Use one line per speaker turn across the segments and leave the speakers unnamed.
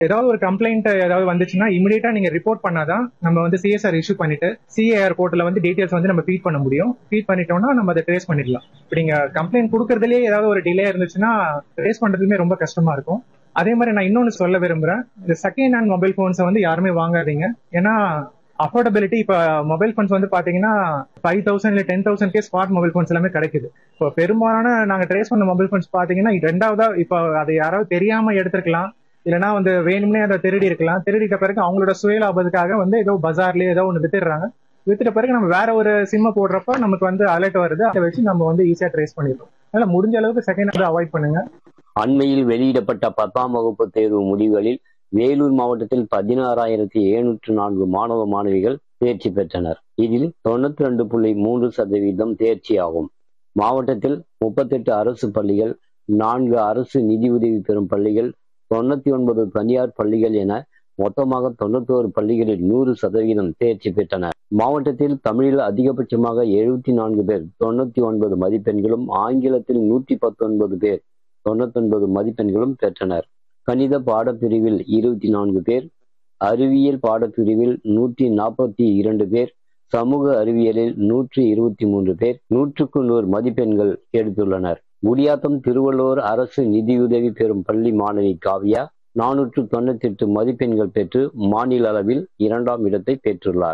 ஏதாவது ஒரு கம்ப்ளைண்ட் ஏதாவது வந்துச்சுன்னா இமீடியட்டா நீங்க ரிப்போர்ட் பண்ணாதான் நம்ம வந்து சிஎஸ்ஆர் இஷ்யூ பண்ணிட்டு சிஏஆர் போர்ட்ல வந்து டீடைல்ஸ் வந்து நம்ம ஃபீட் பண்ண முடியும் ஃபீட் பண்ணிட்டோம்னா நம்ம அதை ட்ரேஸ் பண்ணிடலாம் இப்ப நீங்க கம்ப்ளைண்ட் கொடுக்கறதுலயே ஏதாவது ஒரு டிலே இருந்துச்சுன்னா ட்ரேஸ் பண்றதுமே ரொம்ப கஷ்டமா இருக்கும் அதே மாதிரி நான் இன்னொன்னு சொல்ல விரும்புறேன் இந்த செகண்ட் ஹேண்ட் மொபைல் போன்ஸை வந்து யாருமே வாங்காதீங்க ஏன்னா அஃபோர்டபிலிட்டி இப்ப மொபைல் போன்ஸ் வந்து பாத்தீங்கன்னா ஃபைவ் தௌசண்ட் இல்ல டென் தௌசண்ட்கே ஸ்மார்ட் மொபைல் போன்ஸ் எல்லாமே கிடைக்குது இப்போ பெரும்பாலான நாங்க ட்ரேஸ் பண்ண மொபைல் போன்ஸ் பாத்தீங்கன்னா ரெண்டாவதா இப்போ அது யாராவது தெரியாம எடுத்திருக்கலாம் இல்லைன்னா வந்து வேணும்னே அதை திருடி இருக்கலாம் திருடிட்ட பிறகு அவங்களோட சுய லாபத்துக்காக வந்து ஏதோ பஜார்லயே ஏதோ ஒன்று வித்துடுறாங்க வித்துட்ட பிறகு நம்ம வேற ஒரு சிம்ம போடுறப்ப நமக்கு வந்து அலர்ட் வருது அதை வச்சு நம்ம வந்து ஈஸியா ட்ரேஸ் பண்ணிடுறோம் அதனால முடிஞ்ச அளவுக்கு செகண்ட் ஹேண்ட் அவாய்ட் பண்ணுங்க
அண்மையில் வெளியிடப்பட்ட பத்தாம் வகுப்பு தேர்வு முடிவுகளில் வேலூர் மாவட்டத்தில் பதினாறாயிரத்தி எழுநூற்று நான்கு மாணவ மாணவிகள் தேர்ச்சி பெற்றனர் இதில் தொண்ணூத்தி ரெண்டு புள்ளி மூன்று சதவீதம் தேர்ச்சியாகும் மாவட்டத்தில் முப்பத்தெட்டு அரசு பள்ளிகள் நான்கு அரசு நிதியுதவி பெறும் பள்ளிகள் தொண்ணூத்தி ஒன்பது தனியார் பள்ளிகள் என மொத்தமாக தொண்ணூத்தோரு பள்ளிகளில் நூறு சதவீதம் தேர்ச்சி பெற்றனர் மாவட்டத்தில் தமிழில் அதிகபட்சமாக எழுபத்தி நான்கு பேர் தொண்ணூத்தி ஒன்பது மதிப்பெண்களும் ஆங்கிலத்தில் நூற்றி பத்தொன்பது பேர் தொண்ணூத்தி ஒன்பது மதிப்பெண்களும் பெற்றனர் கணித பாடப்பிரிவில் இருபத்தி நான்கு பேர் அறிவியல் பாடப்பிரிவில் நூற்றி நாற்பத்தி இரண்டு பேர் சமூக அறிவியலில் நூற்றி இருபத்தி மூன்று பேர் நூற்றுக்கு நூறு மதிப்பெண்கள் எடுத்துள்ளனர் குடியாத்தம் திருவள்ளூர் அரசு நிதியுதவி பெறும் பள்ளி மாணவி காவ்யா நானூற்று தொண்ணூத்தி எட்டு மதிப்பெண்கள் பெற்று மாநில அளவில் இரண்டாம் இடத்தை பெற்றுள்ளார்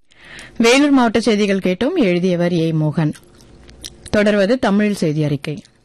வேலூர் மாவட்ட செய்திகள் கேட்டோம் எழுதியவர் ஏ மோகன் தொடர்வது தமிழில் செய்தி அறிக்கை